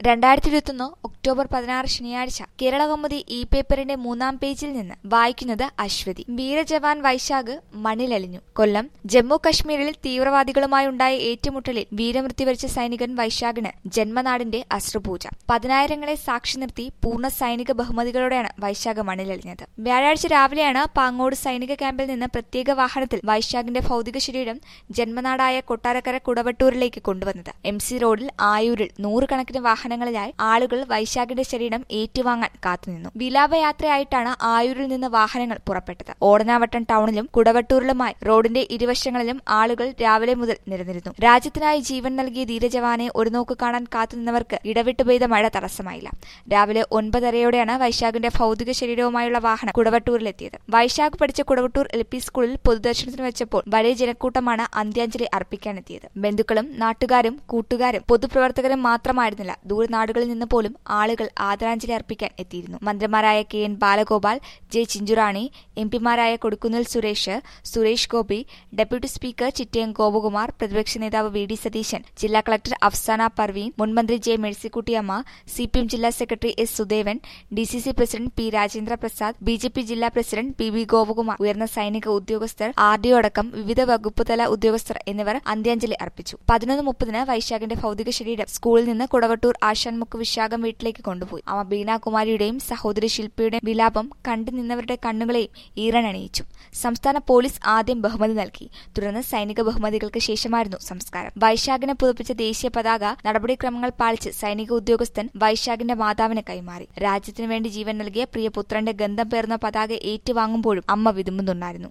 രണ്ടായിരത്തി ഇരുപത്തൊന്ന് ഒക്ടോബർ പതിനാറ് ശനിയാഴ്ച കേരള കൗമുദി ഇ പേപ്പറിന്റെ മൂന്നാം പേജിൽ നിന്ന് വായിക്കുന്നത് അശ്വതി വീരജവാൻ വൈശാഖ് മണ്ണിലലിഞ്ഞു കൊല്ലം ജമ്മു കശ്മീരിൽ തീവ്രവാദികളുമായുണ്ടായ ഏറ്റുമുട്ടലിൽ വീരമൃത്യു വരിച്ച സൈനികൻ വൈശാഖിന് ജന്മനാടിന്റെ അശ്രുപൂജ പതിനായിരങ്ങളെ സാക്ഷി നിർത്തി പൂർണ്ണ സൈനിക ബഹുമതികളോടെയാണ് വൈശാഖ് മണ്ണിലലിഞ്ഞത് വ്യാഴാഴ്ച രാവിലെയാണ് പാങ്ങോട് സൈനിക ക്യാമ്പിൽ നിന്ന് പ്രത്യേക വാഹനത്തിൽ വൈശാഖിന്റെ ഭൗതിക ശരീരം ജന്മനാടായ കൊട്ടാരക്കര കുടവട്ടൂരിലേക്ക് കൊണ്ടുവന്നത് എം സി റോഡിൽ ആയൂരിൽ നൂറുകണക്കിന് വാഹനങ്ങളിലായി ആളുകൾ വൈശാഖിന്റെ ശരീരം ഏറ്റുവാങ്ങാൻ കാത്തുനിന്നു വിലാപയാത്രയായിട്ടാണ് ആയൂരിൽ നിന്ന് വാഹനങ്ങൾ പുറപ്പെട്ടത് ഓടനാവട്ടം ടൗണിലും കുടവട്ടൂരിലുമായി റോഡിന്റെ ഇരുവശങ്ങളിലും ആളുകൾ രാവിലെ മുതൽ നിരന്നിരുന്നു രാജ്യത്തിനായി ജീവൻ നൽകിയ ധീരജവാനെ ഒരു നോക്ക് കാണാൻ കാത്തുനിന്നവർക്ക് ഇടവിട്ടു പെയ്ത മഴ തടസ്സമായില്ല രാവിലെ ഒൻപതരയോടെയാണ് വൈശാഖിന്റെ ഭൗതിക ശരീരവുമായുള്ള വാഹനം കുടവട്ടൂരിലെത്തിയത് വൈശാഖ് പഠിച്ച കുടവട്ടൂർ എൽ പി സ്കൂളിൽ പൊതുദർശനത്തിന് വെച്ചപ്പോൾ വലിയ ജനക്കൂട്ടമാണ് അന്ത്യാഞ്ജലി അർപ്പിക്കാനെത്തിയത് ബന്ധുക്കളും നാട്ടുകാരും കൂട്ടുകാരും പൊതുപ്രവർത്തകരും മാത്രമായിരുന്നില്ല ദൂരനാടുകളിൽ നിന്ന് പോലും ആളുകൾ ആദരാഞ്ജലി അർപ്പിക്കാൻ എത്തിയിരുന്നു മന്ത്രിമാരായ K N Balagopal J Chinchurani M പിമാരായ കൊടിക്കുന്നിൽ സുരേഷ് സുരേഷ് ഗോപി ഡെപ്യൂട്ടി സ്പീക്കർ ചിറ്റയം ഗോപകുമാർ പ്രതിപക്ഷ നേതാവ് വി ഡി സതീശൻ ജില്ലാ കളക്ടർ അഫ്സാന പർവീൻ മുൻമന്ത്രി J Mercykuttyamma C P M ജില്ലാ secretary S Sudevan D C C president P Rajendra Prasad B J P ജില്ലാ പ്രസിഡന്റ് പി വി ഗോപകുമാർ ഉയർന്ന സൈനിക ഉദ്യോഗസ്ഥർ ആർ ഡി ഒ അടക്കം വിവിധ വകുപ്പ് തല ഉദ്യോഗസ്ഥർ എന്നിവർ അന്ത്യാഞ്ജലി അർപ്പിച്ചു പതിനൊന്ന് മുപ്പതിന് വൈശാഖിന്റെ ഭൗതിക ശരീരം സ്കൂളിൽ നിന്ന് കുടവട്ടൂർ ആശാൻമുക്ക് വിശാഖം വീട്ടിലേക്ക് കൊണ്ടുപോയി അമ്മ ബീനാകുമാരിയുടെയും സഹോദരി ശില്പിയുടെയും വിലാപം കണ്ടു നിന്നവരുടെ കണ്ണുകളെയും ഈറനണിയിച്ചു സംസ്ഥാന പോലീസ് ആദ്യം ബഹുമതി നൽകി തുടർന്ന് സൈനിക ബഹുമതികൾക്ക് ശേഷമായിരുന്നു സംസ്കാരം വൈശാഖിനെ പുതുപ്പിച്ച ദേശീയ പതാക നടപടിക്രമങ്ങൾ പാലിച്ച് സൈനിക ഉദ്യോഗസ്ഥൻ വൈശാഖിന്റെ മാതാവിന് കൈമാറി രാജ്യത്തിനു വേണ്ടി ജീവൻ നൽകിയ പ്രിയ പുത്രന്റെ ഗന്ധം പേർന്ന പതാക ഏറ്റുവാങ്ങുമ്പോഴും അമ്മ വിതുമ്പുന്നുണ്ടായിരുന്നു